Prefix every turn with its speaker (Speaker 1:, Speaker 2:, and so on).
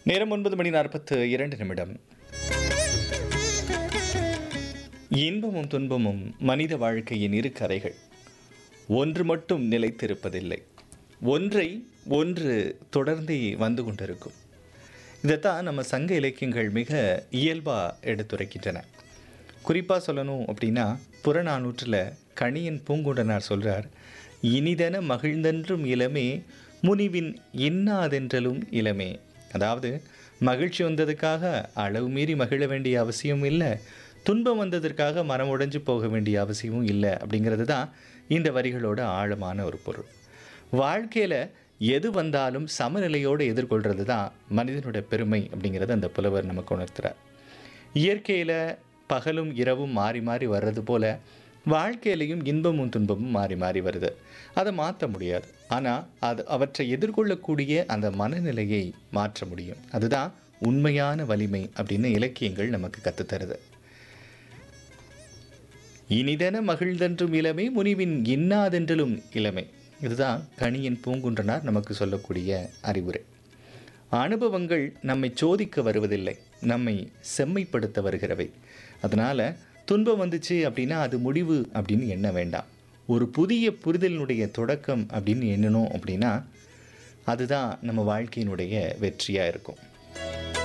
Speaker 1: நேரம் ஒன்பது மணி நாற்பத்து இரண்டு நிமிடம் இன்பமும் துன்பமும் மனித வாழ்க்கையின் இரு கரைகள் ஒன்று மட்டும் நிலைத்திருப்பதில்லை ஒன்றை ஒன்று தொடர்ந்தே வந்து கொண்டிருக்கும் இதைத்தான் நம்ம சங்க இலக்கியங்கள் மிக இயல்பாக எடுத்துரைக்கின்றன குறிப்பாக சொல்லணும் அப்படின்னா புறநானூற்றில் கணியன் பூங்குண்டனார் சொல்கிறார் இனிதென மகிழ்ந்தென்றும் இளமே முனிவின் இன்னாதென்றலும் இளமே அதாவது மகிழ்ச்சி வந்ததுக்காக அளவு மீறி மகிழ வேண்டிய அவசியம் இல்லை துன்பம் வந்ததற்காக மரம் உடைஞ்சு போக வேண்டிய அவசியமும் இல்லை அப்படிங்கிறது தான் இந்த வரிகளோட ஆழமான ஒரு பொருள் வாழ்க்கையில் எது வந்தாலும் சமநிலையோடு எதிர்கொள்கிறது தான் மனிதனோட பெருமை அப்படிங்கிறத அந்த புலவர் நமக்கு உணர்த்துறார் இயற்கையில் பகலும் இரவும் மாறி மாறி வர்றது போல வாழ்க்கையிலையும் இன்பமும் துன்பமும் மாறி மாறி வருது அதை மாற்ற முடியாது ஆனால் அது அவற்றை எதிர்கொள்ளக்கூடிய அந்த மனநிலையை மாற்ற முடியும் அதுதான் உண்மையான வலிமை அப்படின்னு இலக்கியங்கள் நமக்கு கற்றுத்தருது இனிதென மகிழ்ந்தென்றும் இளமை முனிவின் இன்னாதென்றலும் இளமை இதுதான் கணியன் பூங்குன்றனார் நமக்கு சொல்லக்கூடிய அறிவுரை அனுபவங்கள் நம்மை சோதிக்க வருவதில்லை நம்மை செம்மைப்படுத்த வருகிறவை அதனால் துன்பம் வந்துச்சு அப்படின்னா அது முடிவு அப்படின்னு எண்ண வேண்டாம் ஒரு புதிய புரிதலினுடைய தொடக்கம் அப்படின்னு எண்ணணும் அப்படின்னா அதுதான் நம்ம வாழ்க்கையினுடைய வெற்றியாக இருக்கும்